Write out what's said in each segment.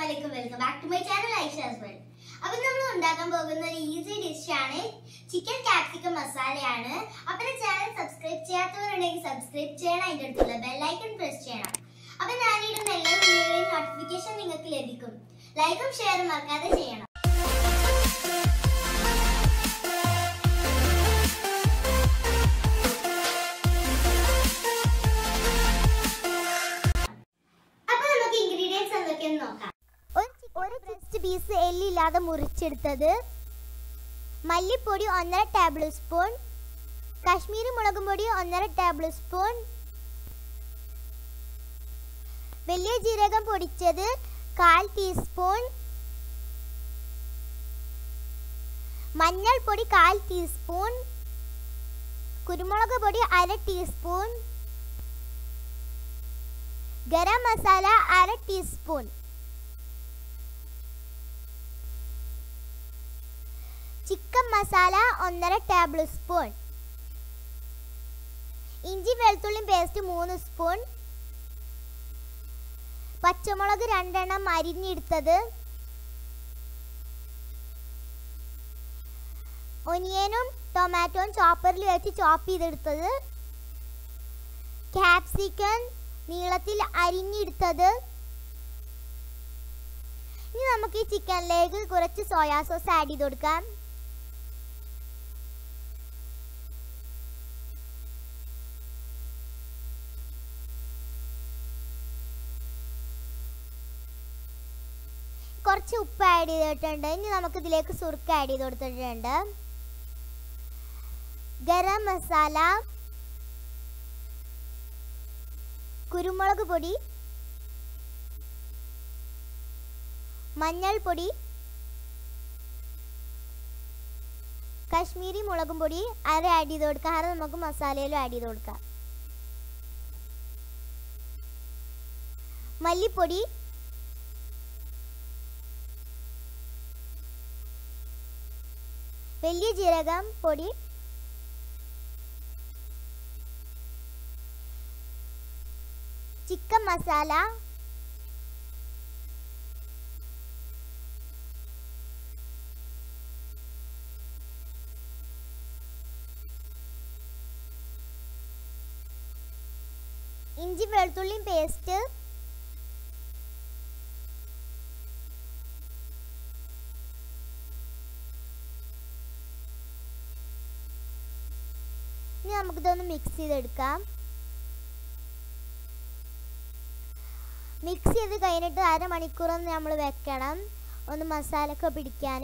അലൈക്കും welcome back to my channel Aisha's world അപ്പൊ നമ്മൾ ഉണ്ടാക്കാൻ പോകുന്ന ഒരു ഈസി ഡിഷ് ആണ് ചിക്കൻ കാപ്സിക്കം മസാലയാണ് അപ്പൊ എന്റെ ചാനൽ സബ്സ്ക്രൈബ് ചെയ്യാത്തവരുണ്ടെങ്കിൽ സബ്സ്ക്രൈബ് ചെയ്യണം അതിന്റെ അടുത്തുള്ള ബെല്ലൈക്കൺ പ്രസ് ചെയ്യണം അപ്പൊ ഞാനിടുന്ന എല്ലാ വീഡിയോയും നോട്ടിഫിക്കേഷൻ നിങ്ങൾക്ക് ലഭിക്കും ലൈക്കും ഷെയറും മറക്കാതെ ചെയ്യണം അപ്പൊ നമുക്ക് ഇൻഗ്രീഡിയൻസ് എന്തൊക്കെയെന്ന് നോക്കാം ഒരു ചെസ്റ്റ് പീസ് എല്ലില്ലാതെ മുറിച്ചെടുത്തത് മല്ലിപ്പൊടി ഒന്നര ടേബിൾ സ്പൂൺ കാശ്മീരി മുളകും പൊടി ഒന്നര ടേബിൾ സ്പൂൺ വലിയ ജീരകം പൊടിച്ചത് കാൽ ടീസ്പൂൺ മഞ്ഞൾപ്പൊടി കാൽ ടീസ്പൂൺ കുരുമുളക് പൊടി അര ടീസ്പൂൺ ഗരം മസാല അര ടീസ്പൂൺ ചിക്കൻ മസാല ഒന്നര ടേബിൾ സ്പൂൺ ഇഞ്ചി വെളുത്തുള്ളി പേസ്റ്റ് മൂന്ന് സ്പൂൺ പച്ചമുളക് രണ്ടെണ്ണം അരിഞ്ഞെടുത്തത് ഒനിയനും ടൊമാറ്റോയും ചോപ്പറിൽ വെച്ച് ചോപ്പ് ചെയ്തെടുത്തത് ക്യാപ്സിക്കൻ നീളത്തിൽ അരിഞ്ഞെടുത്തത് ഇനി നമുക്ക് ഈ ചിക്കനിലേക്ക് കുറച്ച് സോയാ സോസ് ആഡ് ചെയ്ത് കൊടുക്കാം കുറച്ച് ഉപ്പ് ആഡ് ചെയ്തിട്ടുണ്ട് ഇനി നമുക്ക് ഇതിലേക്ക് സുറുക്ക് ആഡ് ചെയ്ത് കൊടുത്തിട്ടുണ്ട് ഗരം മസാല കുരുമുളക് പൊടി മഞ്ഞൾപ്പൊടി കാശ്മീരി മുളകും പൊടി അര ആഡ് ചെയ്ത് കൊടുക്കാം അര നമുക്ക് മസാലയിലും ആഡ് ചെയ്ത് കൊടുക്കാം മല്ലിപ്പൊടി വലിയ ജീരകം പൊടി ചിക്കൻ മസാല ഇഞ്ചി വെളുത്തുള്ളിയും പേസ്റ്റ് ഇനി നമുക്കിതൊന്ന് മിക്സ് ചെയ്തെടുക്കാം മിക്സ് ചെയ്ത് കഴിഞ്ഞിട്ട് അരമണിക്കൂറൊന്ന് നമ്മൾ വെക്കണം ഒന്ന് മസാലയൊക്കെ പിടിക്കാൻ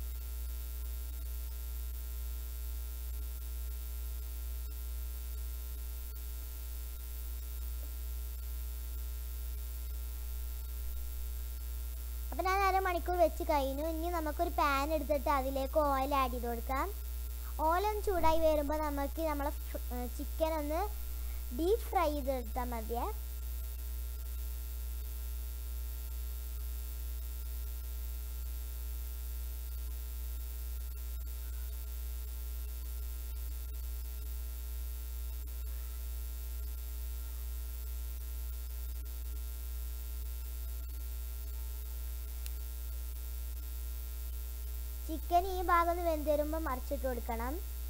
അപ്പം ഞാൻ അരമണിക്കൂർ വെച്ച് കഴിഞ്ഞു ഇനി നമുക്കൊരു പാൻ എടുത്തിട്ട് അതിലേക്ക് ഓയിൽ ആഡ് ചെയ്ത് കൊടുക്കാം ഓയിൽ ഒന്ന് ചൂടായി വരുമ്പോൾ നമുക്ക് നമ്മളെ ചിക്കൻ ഒന്ന് ഡീപ്പ് ഫ്രൈ ചെയ്തെടുത്താൽ മതിയേ ചിക്കൻ ഈ ഭാഗം ഒന്ന് വെന്ത് വരുമ്പോൾ മറിച്ചിട്ട് കൊടുക്കണം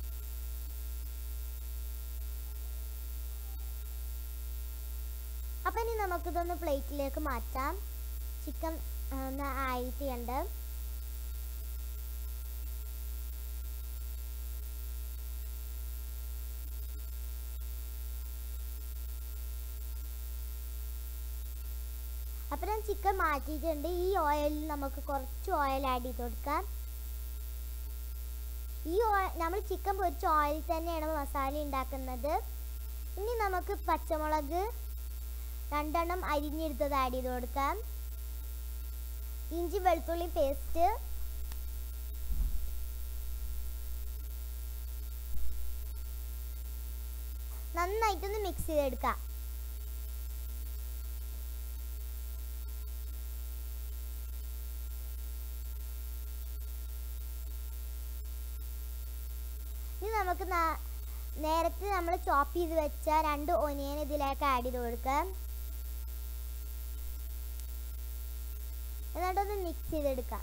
അപ്പം ഇനി നമുക്കിതൊന്ന് പ്ലേറ്റിലേക്ക് മാറ്റാം ചിക്കൻ ഒന്ന് ആയിട്ടുണ്ട് അപ്പം ഞാൻ ചിക്കൻ മാറ്റിയിട്ടുണ്ട് ഈ ഓയിലിൽ നമുക്ക് കുറച്ച് ഓയിൽ ആഡ് ചെയ്ത് കൊടുക്കാം ഈ ഓയിൽ നമ്മൾ ചിക്കൻ പൊരിച്ച ഓയിൽ തന്നെയാണ് മസാല ഉണ്ടാക്കുന്നത് ഇനി നമുക്ക് പച്ചമുളക് രണ്ടെണ്ണം അരിഞ്ഞെടുത്തത് ആഡ് ചെയ്ത് കൊടുക്കാം ഇഞ്ചി വെളുത്തുള്ളി പേസ്റ്റ് നന്നായിട്ടൊന്ന് മിക്സ് ചെയ്തെടുക്കാം ഇനി നമുക്ക് നാ- നേരത്തെ നമ്മൾ ചോപ്പ് ചെയ്ത് വെച്ച രണ്ട് ഒനിയൻ ഇതിലേക്ക് ആഡ് ചെയ്ത് കൊടുക്കാം എന്നിട്ടൊന്ന് മിക്സ് ചെയ്തെടുക്കാം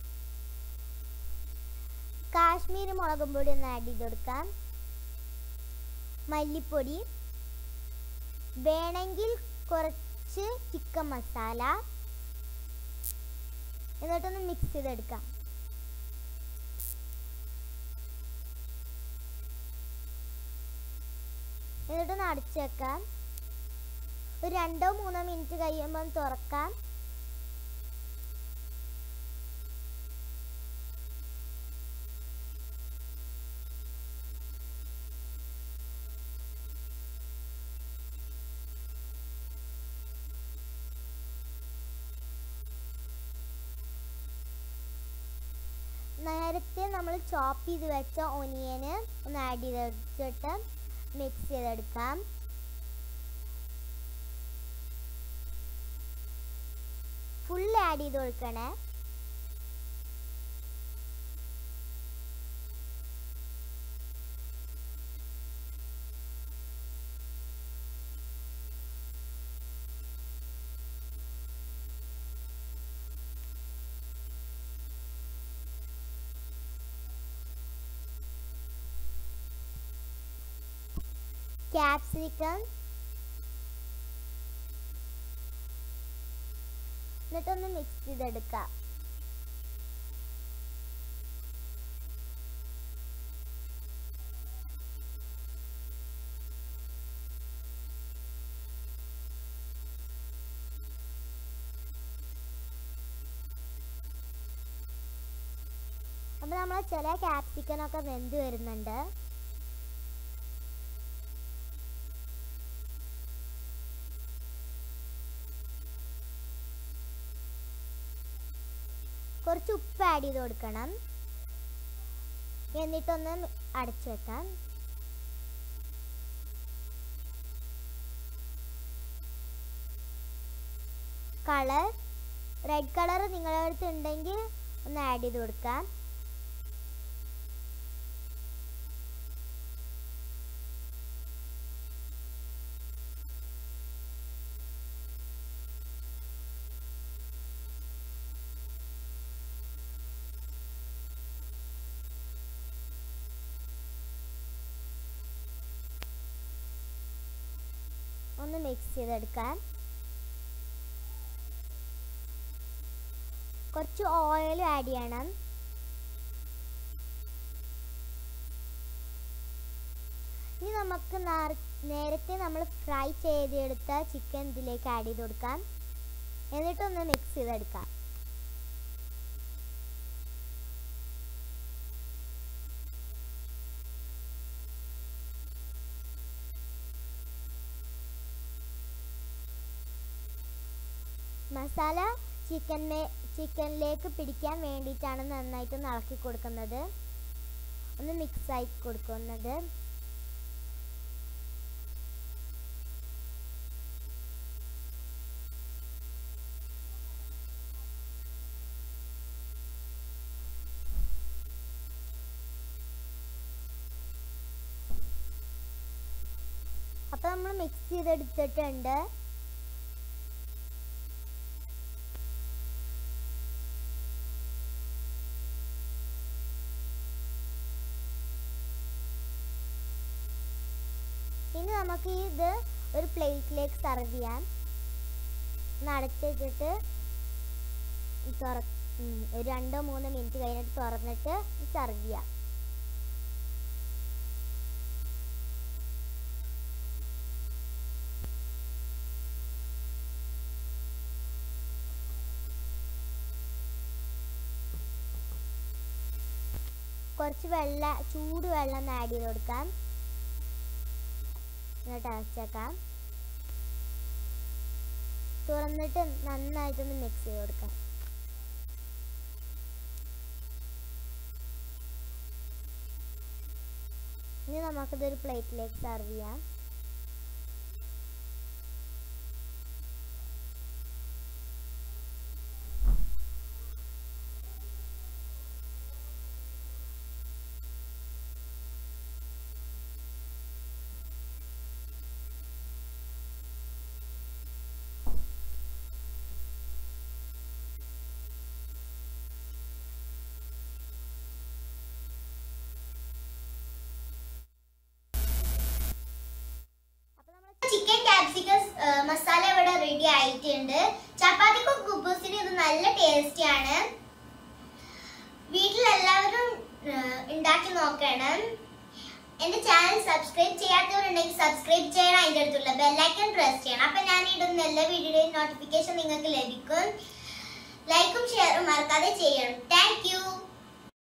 കാശ്മീരി മുളകും പൊടി ഒന്ന് ആഡ് ചെയ്ത് കൊടുക്കാം മല്ലിപ്പൊടി വേണമെങ്കിൽ കുറച്ച് ചിക്കൻ മസാല എന്നിട്ടൊന്ന് മിക്സ് ചെയ്തെടുക്കാം എന്നിട്ടൊന്ന് അടച്ചു വെക്കാം ഒരു രണ്ടോ മൂന്നോ മിനിറ്റ് കഴിയുമ്പോൾ ഒന്ന് തുറക്കാം നേരത്തെ നമ്മൾ ചോപ്പ് ചെയ്ത് വെച്ച ഒനിയന് ഒന്ന് ആഡ് ചെയ്തെടുത്തിട്ട് മിക്സ് ചെയ്തെടുക്കാം ഫുൾ ആഡ് ചെയ്ത് കൊടുക്കണേ ക്യാപ്സിക്കം എന്നിട്ടൊന്ന് മിക്സ് ചെയ്തെടുക്കാം അപ്പൊ നമ്മളെ ചില ക്യാപ്സിക്കനൊക്കെ വെന്ത് വരുന്നുണ്ട് കുറച്ച് ഉപ്പ് ആഡ് ചെയ്ത് കൊടുക്കണം എന്നിട്ടൊന്ന് അടച്ചു വെക്കാം കളർ റെഡ് കളർ നിങ്ങളുടെ അടുത്ത് ഉണ്ടെങ്കിൽ ഒന്ന് ആഡ് ചെയ്ത് കൊടുക്കാം ഒന്ന് മിക്സ് ചെയ്തെടുക്കാം കുറച്ച് ഓയിൽ ആഡ് ചെയ്യണം ഇനി നമുക്ക് നാർ- നേരത്തെ നമ്മൾ ഫ്രൈ ചെയ്തെടുത്ത ചിക്കൻ ഇതിലേക്ക് ആഡ് ചെയ്ത് കൊടുക്കാം എന്നിട്ടൊന്ന് മിക്സ് ചെയ്തെടുക്കാം മസാല ചിക്കൻ ചിക്കനിലേക്ക് പിടിക്കാൻ വേണ്ടിയിട്ടാണ് നന്നായിട്ട് ഒന്ന് ഇളക്കി കൊടുക്കുന്നത് ഒന്ന് മിക്സ് ആയി കൊടുക്കുന്നത് അപ്പോൾ നമ്മൾ മിക്സ് ചെയ്തെടുത്തിട്ടുണ്ട് ഇനി നമുക്ക് ഇത് ഒരു പ്ലേറ്റിലേക്ക് സെർവ് ചെയ്യാം ഒന്ന് അടച്ചിട്ടിട്ട് തുറ ഉം, ഒരു രണ്ടോ മൂന്നോ മിനിറ്റ് കഴിഞ്ഞിട്ട് തുറന്നിട്ട് സെർവ് ചെയ്യാം കുറച്ച് വെള്ള ചൂട് വെള്ളം ആഡ് ചെയ്ത് കൊടുക്കാം എന്നിട്ട് അടച്ചേക്കാം തുറന്നിട്ട് നന്നായിട്ടൊന്ന് മിക്സ് ചെയ്ത് കൊടുക്കാം ഇനി നമുക്കിതൊരു പ്ലേറ്റിലേക്ക് സെർവ് ചെയ്യാം ആ, മസാല ഇവിടെ റെഡി ആയിട്ടുണ്ട് ചപ്പാത്തിക്കും കുബൂസിനും ഇത് നല്ല ടേസ്റ്റി ആണ് വീട്ടിലെല്ലാവരും ആ, ഉണ്ടാക്കി നോക്കണം എന്റെ ചാനൽ സബ്സ്ക്രൈബ് ചെയ്യാത്തവരുണ്ടെങ്കിൽ സബ്സ്ക്രൈബ് ചെയ്യണം അതിന്റെ അടുത്തുള്ള ബെല്ലൈക്കൺ പ്രസ് ചെയ്യണം അപ്പൊ ഞാൻ ഇടുന്ന എല്ലാ വീഡിയോയുടെയും നോട്ടിഫിക്കേഷൻ നിങ്ങൾക്ക് ലഭിക്കും ലൈക്കും ഷെയറും മറക്കാതെ ചെയ്യണം താങ്ക് യു